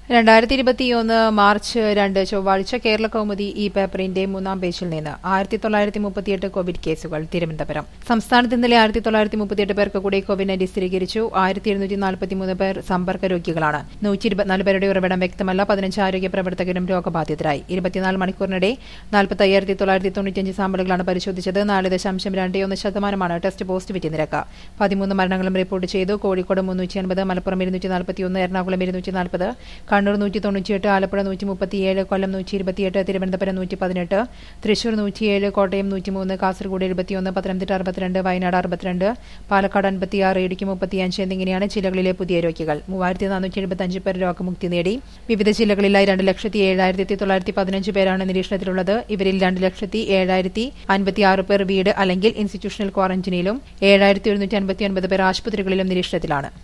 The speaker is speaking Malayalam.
രണ്ടായിരത്തി ഇരുപത്തിയൊന്ന് മാർച്ച് രണ്ട് ചൊവ്വാഴ്ച കേരള കൗമുദി ഈ പേപ്പറിന്റെ മൂന്നാം പേജിൽ നിന്ന് ആയിരത്തി തൊള്ളായിരത്തി മുപ്പത്തിയെട്ട് കോവിഡ് കേസുകൾ തിരുവനന്തപുരം സംസ്ഥാനത്ത് ഇന്നലെ ആയിരത്തി തൊള്ളായിരത്തി മുപ്പത്തിയെട്ട് പേർക്ക് കൂടി കോവിഡ് നയൻറ്റീൻ സ്ഥിരീകരിച്ചു ആയിരത്തി എഴുന്നൂറ്റി നാൽപ്പത്തിമൂന്ന് പേർ സമ്പർക്ക രോഗികളാണ് നൂറ്റി ഇരുപത്തിനാല് പേരുടെ ഉറവിടം വ്യക്തമല്ല പതിനഞ്ച് ആരോഗ്യ പ്രവർത്തകരും രോഗബാധിതരായി ഇരുപത്തിനാല് മണിക്കൂറിനിടെ നാൽപ്പത്തി അയ്യായിരത്തി തൊള്ളായിരത്തി തൊണ്ണൂറ്റിയഞ്ച് സാമ്പിളുകളാണ് പരിശോധിച്ചത് നാല് ദശാംശം രണ്ട് ഒന്ന് ശതമാനമാണ് ടെസ്റ്റ് പോസിറ്റിവിറ്റി നിരക്ക് പതിമൂന്ന് മരണങ്ങളും റിപ്പോർട്ട് ചെയ്തു കോഴിക്കോട് മുന്നൂറ്റി അൻപത് മലപ്പുറം ഇരുന്നൂറ്റി നാൽപ്പത്തിയൊന്ന് എറണാകുളം ഇരുന്നൂറ്റി നാൽപ്പത് കണ്ണൂർ നൂറ്റി തൊണ്ണൂറ്റിയെട്ട് ആലപ്പുഴ നൂറ്റി മുപ്പത്തിയേഴ് കൊല്ലം നൂറ്റി ഇരുപത്തിയെട്ട് തിരുവനന്തപുരം നൂറ്റി പതിനെട്ട് തൃശൂർ നൂറ്റിയേഴ് കോട്ടയം നൂറ്റിമൂന്ന് കാസർഗോഡ് എഴുപത്തിയൊന്ന് പത്തനംതിട്ട അറുപത്തിരണ്ട് വയനാട് അറുപത്തിരണ്ട് പാലക്കാട് അൻപത്തിയാറ് ഇടുക്കി മുപ്പത്തിയഞ്ച് എന്നിങ്ങനെയാണ് ജില്ലകളിലെ പുതിയ രോഗികൾ മൂവായിരത്തി നാനൂറ്റി എഴുപത്തഞ്ച് പേർ രോഗമുക്തി നേടി വിവിധ ജില്ലകളിലായി രണ്ട് ലക്ഷത്തി ഏഴായിരത്തി തൊള്ളായിരത്തി പതിനഞ്ച് പേരാണ് നിരീക്ഷണത്തിലുള്ളത് ഇവരിൽ രണ്ട് ലക്ഷത്തി ഏഴായിരത്തി അൻപത്തിയാറ് പേർ വീട് അല്ലെങ്കിൽ ഇൻസ്റ്റിറ്റ്യൂഷണൽ ക്വാറന്റീനിലും ഏഴായിരത്തി എഴുന്നൂറ്റി അൻപത്തി ഒൻപത് പേർ ആശുപത്രികളിലും നിരീക്ഷണത്തിലാണ്